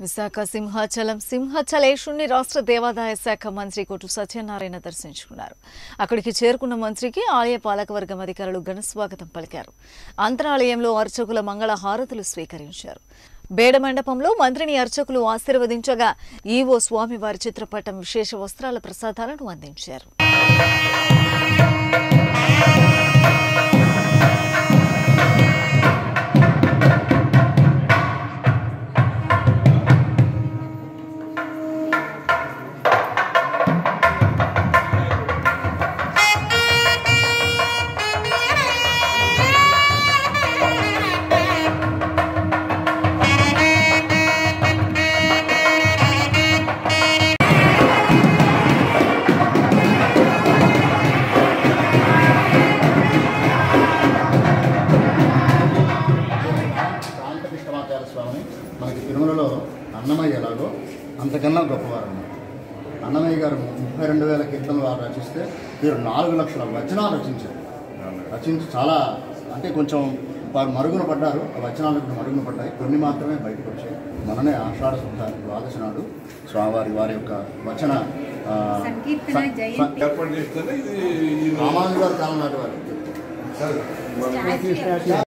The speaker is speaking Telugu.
విశాఖ సింహాచలం సింహచలేశుణ్ణి రాష్ట్ర దేవాదాయ శాఖ మంత్రి కొట్టు సత్యనారాయణ దర్శించుకున్నారు అక్కడికి చేరుకున్న మంత్రికి ఆలయ పాలకవర్గం అధికారులు ఘనస్వాగతం పలికారు అంతరాలయంలో అర్చకుల మంగళ హారతులు స్వీకరించారు బేడ మండపంలో మంత్రిని అర్చకులు ఆశీర్వదించగా ఈవో స్వామివారి చిత్రపటం విశేష వస్త్రాల ప్రసాదాలను అందించారు కాంతకృష్ణమాచార్య స్వామిని మనకి తిరుమలలో అన్నమయ్య ఎలాగో అంతకన్నా గొప్పవారు అన్నమాట అన్నమయ్య గారు ముప్పై రెండు వేల కీర్తనలు వారు రచిస్తే వీరు నాలుగు లక్షల వచనాలు రచించారు రచించి చాలా అంటే కొంచెం వారు మరుగున పడ్డారు ఆ వచనాలు ఇప్పుడు మరుగున పడ్డాయి కొన్ని మాత్రమే బయటకు వచ్చాయి మననే ఆషాఢ శుద్ధ ద్వాదశి నాడు స్వామివారి వారి యొక్క వచన ఆ, సంకీర్తన స- జయంతి. స- ఏర్పాటు చేస్తేనే ఇది రామానుజు గారు కాలం నాటి వారు సరే స్టాచ్యూ